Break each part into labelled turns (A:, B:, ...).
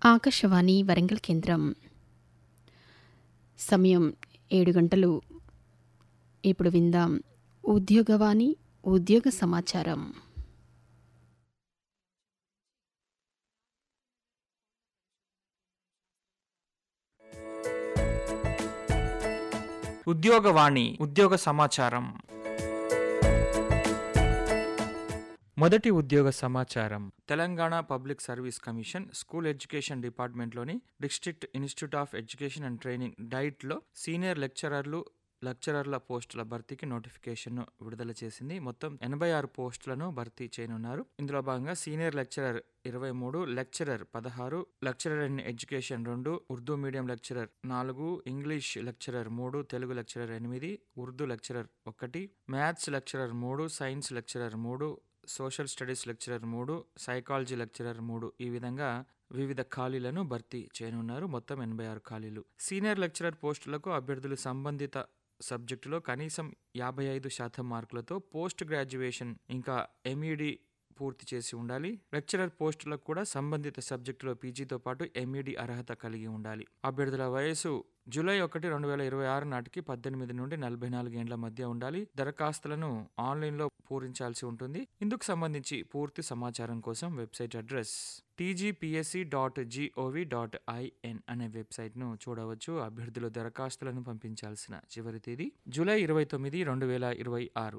A: ఆకాశవాణి వరంగల్ కేంద్రం సమయం ఏడు గంటలు ఇప్పుడు విందాం ఉద్యోగవాణి ఉద్యోగ సమాచారం
B: ఉద్యోగవాణి ఉద్యోగ సమాచారం మొదటి ఉద్యోగ సమాచారం Telangana public service commission school education డిపార్ట్మెంట్లోని district institute of education and training డైట్లో సీనియర్ లెక్చరర్లు లెక్చరర్ల పోస్టుల భర్తీకి నోటిఫికేషన్ విడుదల చేసింది మొత్తం ఎనభై ఆరు పోస్టులను భర్తీ చేయనున్నారు ఇందులో భాగంగా సీనియర్ లెక్చరర్ ఇరవై మూడు లెక్చరర్ పదహారు లెక్చరర్ ఇన్ ఎడ్యుకేషన్ రెండు ఉర్దూ మీడియం లెక్చరర్ నాలుగు ఇంగ్లీష్ లెక్చరర్ మూడు తెలుగు లెక్చరర్ ఎనిమిది ఉర్దూ లెక్చరర్ ఒకటి మ్యాథ్స్ లెక్చరర్ మూడు సైన్స్ లెక్చరర్ మూడు సోషల్ స్టడీస్ లెక్చరర్ మూడు సైకాలజీ లెక్చరర్ మూడు ఈ విధంగా వివిధ ఖాళీలను భర్తీ చేయనున్నారు మొత్తం ఎనభై ఆరు ఖాళీలు సీనియర్ లెక్చరర్ పోస్టులకు అభ్యర్థులు సంబంధిత సబ్జెక్టులో కనీసం యాభై ఐదు శాతం మార్కులతో పోస్ట్ గ్రాడ్యుయేషన్ ఇంకా ఎంఈడి పూర్తి చేసి ఉండాలి లెక్చరర్ పోస్టులకు కూడా సంబంధిత సబ్జెక్టులో పీజీతో పాటు ఎంఈడి అర్హత కలిగి ఉండాలి అభ్యర్థుల వయసు జూలై ఒకటి రెండు వేల ఇరవై ఆరు నాటికి పద్దెనిమిది నుండి నలభై నాలుగు ఏండ్ల మధ్య ఉండాలి దరఖాస్తులను ఆన్లైన్లో పూరించాల్సి ఉంటుంది ఇందుకు సంబంధించి పూర్తి సమాచారం కోసం website address TGPSC dot GOV dot IN అనే వెబ్సైట్ను చూడవచ్చు అభ్యర్థులు దరఖాస్తులను పంపించాల్సిన చివరి తేదీ జూలై ఇరవై తొమ్మిది రెండు వేల ఇరవై ఆరు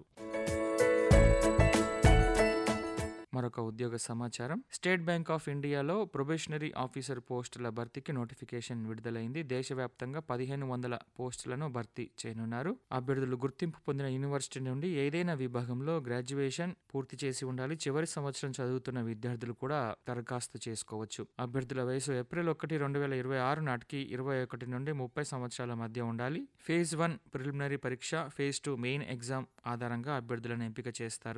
B: మరొక ఉద్యోగ సమాచారం స్టేట్ బ్యాంక్ ఆఫ్ ఇండియాలో ప్రొబేషనరీ ఆఫీసర్ పోస్టుల భర్తీకి నోటిఫికేషన్ విడుదలైంది దేశవ్యాప్తంగా పదిహేను వందల పోస్టులను భర్తీ చేయనున్నారు అభ్యర్థులు గుర్తింపు పొందిన యూనివర్సిటీ నుండి ఏదైనా విభాగంలో గ్రాడ్యుయేషన్ పూర్తి చేసి ఉండాలి చివరి సంవత్సరం చదువుతున్న విద్యార్థులు కూడా దరఖాస్తు చేసుకోవచ్చు అభ్యర్థుల వయసు ఏప్రిల్ ఒకటి రెండు వేల ఇరవై ఆరు నాటికి ఇరవై ఒకటి నుండి ముప్పై సంవత్సరాల మధ్య ఉండాలి ఫేజ్ వన్ ప్రిలిమినరీ పరీక్ష ఫేజ్ టూ మెయిన్ ఎగ్జామ్ ఆధారంగా అభ్యర్థులను ఎంపిక చేస్తారు